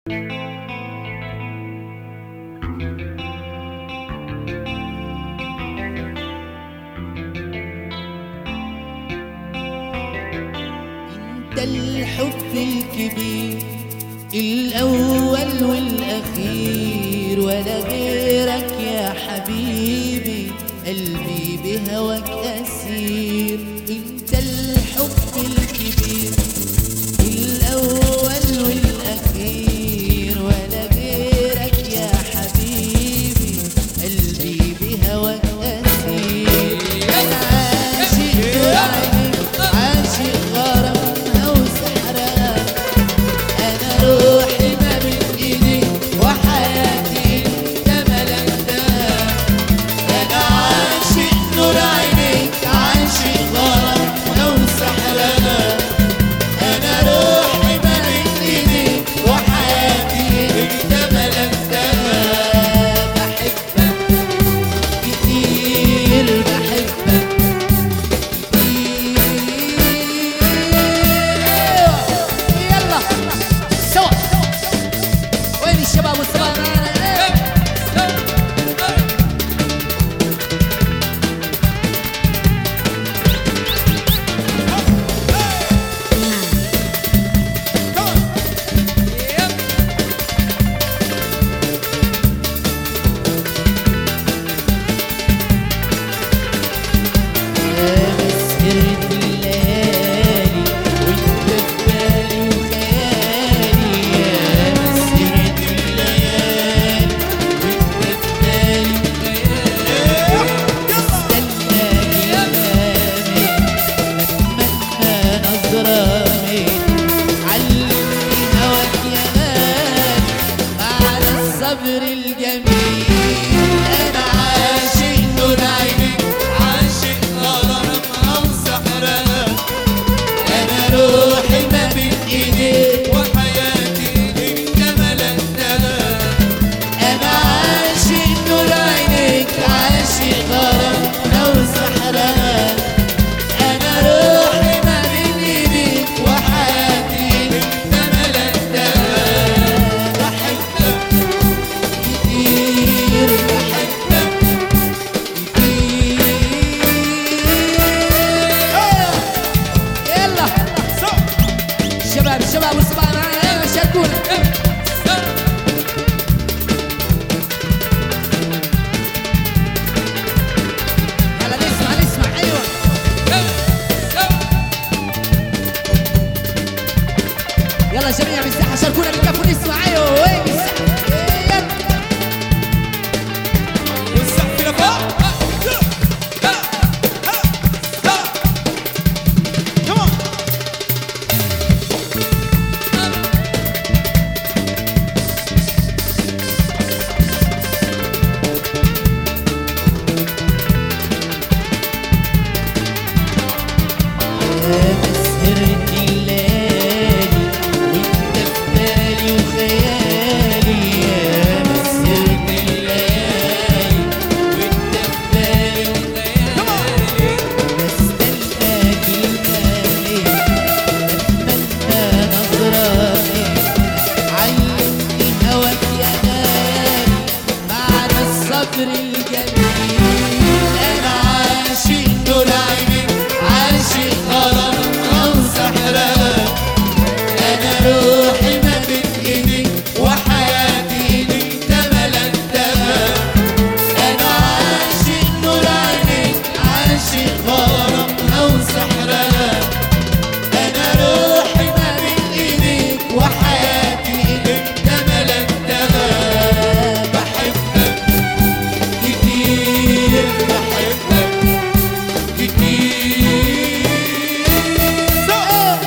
انت الحب الكبير الاول والاخير ولا غيرك يا حبيبي قلبي بهواك اسير انت الحب الكبير الاول والاخير ولا غيرك يا حبيبي قلبي بهواك اسير انا عاشق عينيك عاشق غرامها وسحرها انا روحي ما بين ايديك وحياتي انت ملكتها انا عاشق نور عينيك عاشق غرامها وسحرها انا روحي ما بين ايديك وحياتي انت ملكتها بحبك كتير بحبك يلا سوا وين الشباب والصبايا معانا يا مسهرة الليالي وانت في بالي وخيالي يا مسهرة الليالي وانت في بالي وخيالي استنى كلامي اتمنى نظرة منك علمني هواك يا غالي على الصبر الجميل انا عاشق نور عينيك عاشق غرامها وسحرها انا روحي ما بين ايديك وحياتي انت ملكتها انا عاشق نور عينيك عاشق غرامها وسحرها انا روحي ما بين ايديك وحياتي انت ملكتها بحبك كتير بحبك كتير يلا الشباب الشباب والصبايا معانا يلا شاركونا يلا نسمع نسمع ايوه يلا جميع بالساحه شاركونا بالكف ونسمع ايوه وين الساحه يلا والسقف لفوق يا مسهرة الليالي وانت في بالي وخيالي يا مسهرة الليالي وانت في بالي وخيالي بستنى كلمة اتمنى نظرة علمني هواك يا غالي معنى الصبر